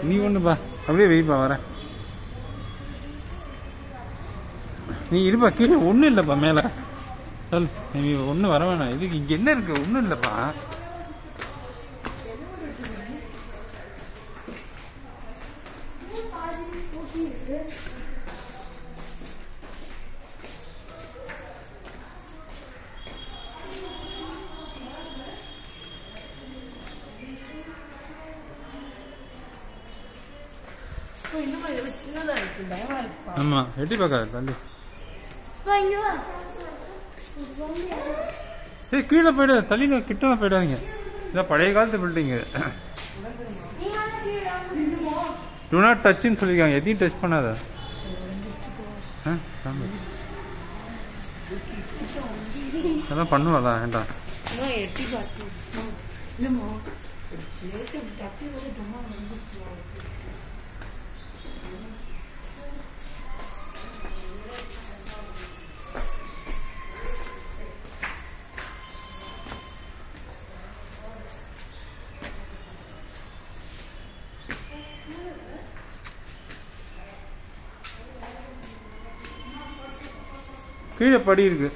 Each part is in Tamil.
நீ ஒன்றுப்பா அப்படியே வெயிப்பா வரேன் நீ இருப்பா கீழே ஒன்றும் இல்லைப்பா மேலே சொல் நீ ஒன்றும் வர வேணாம் இதுக்கு இங்கே என்ன இருக்கு ஒன்றும் இல்லைப்பா ஓ, இன்னுமா இதெல்லாம் சின்னதா இருக்கு பயமா இருக்குப்பா ஆமாம் எட்டி பார்க்காத தள்ளி வா, இங்க வா. ஏய் கீழே போயிடு தள்ளி கிட்ட போயிடாதீங்க இதான் பழைய காலத்து பில்டிங்கு நீ வந்து கீழே இறங்கு. டு நாட் டச்சுன்னு சொல்லியிருக்காங்க எதையும் டச் பண்ணாத ஆ சாமி அதெல்லாம் பண்ணுவாதா ஏண்டா இன்னும் எட்டி பார்த்து இல்லைம்மா லேசா இப்படி தப்பி வர டொமா வந்துச்சு கீழே படி இருக்கு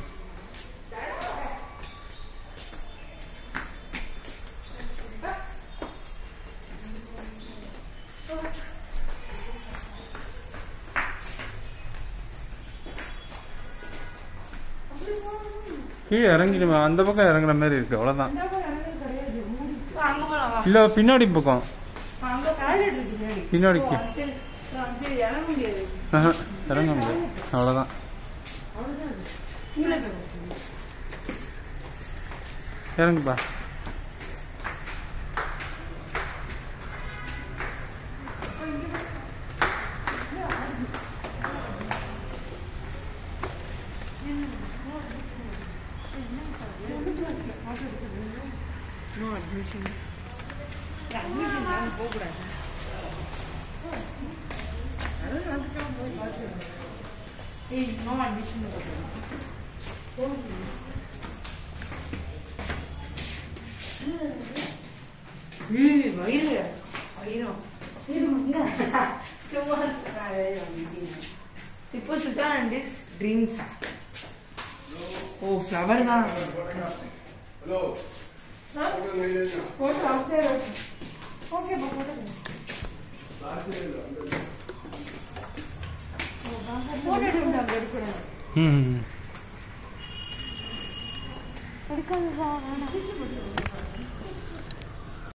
கீழே இறங்கிடுமா அந்த பக்கம் இறங்குற மாதிரி இருக்கு அவ்வளோதான் அங்க போலாம் வா இல்லை பின்னாடி பக்கம் அங்க டாய்லெட் இருக்கு பின்னாடி பின்னாடி ஓ, கீ- அந்த சரி அந்த சரி இறங்க முடியாது ஆஹா, இறங்க முடியாது அவ்வளோதான் கீழே போய் இறங்குப்பா நோ அட்மிஷன் அட்மிஷன் நாங்கள் போகக்கூடாது அதான் அதுக்காக போய் பார்த்து ஏய் நோ அட்மிஷன் ஏய் வயிறு வயிறம் சும்மா இப்போ Sultan and is dreams of flower தான் போட்டோ அப்படியே ஓகே போட்டோ போட்டோ எடுக்கணும் அங்கே எடுக்கணும் ம் எடுக்காதப்பா, வேணாம்.